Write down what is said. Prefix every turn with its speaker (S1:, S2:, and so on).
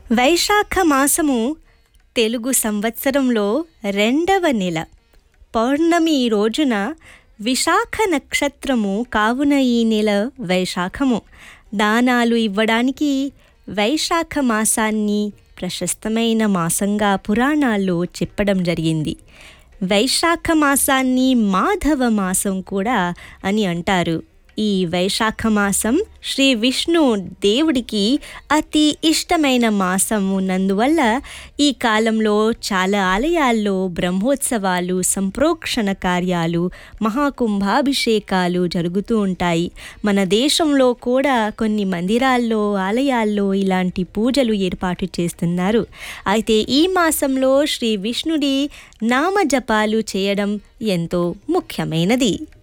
S1: వైశాఖ మాసము తెలుగు సంవత్సరంలో రెండవ నెల పౌర్ణమి రోజున విశాఖ నక్షత్రము కావున ఈ నెల వైశాఖము దానాలు ఇవ్వడానికి వైశాఖ మాసాన్ని ప్రశస్తమైన మాసంగా పురాణాల్లో చెప్పడం జరిగింది వైశాఖ మాసాన్ని మాధవ మాసం కూడా అని అంటారు ఈ వైశాఖ మాసం శ్రీ విష్ణు దేవుడికి అతి ఇష్టమైన మాసం ఉన్నందువల్ల ఈ కాలంలో చాలా ఆలయాల్లో బ్రహ్మోత్సవాలు సంప్రోక్షణ కార్యాలు మహాకుంభాభిషేకాలు జరుగుతూ ఉంటాయి మన దేశంలో కూడా కొన్ని మందిరాల్లో ఆలయాల్లో ఇలాంటి పూజలు ఏర్పాటు చేస్తున్నారు అయితే ఈ మాసంలో శ్రీ విష్ణుడి నామజపాలు చేయడం ఎంతో ముఖ్యమైనది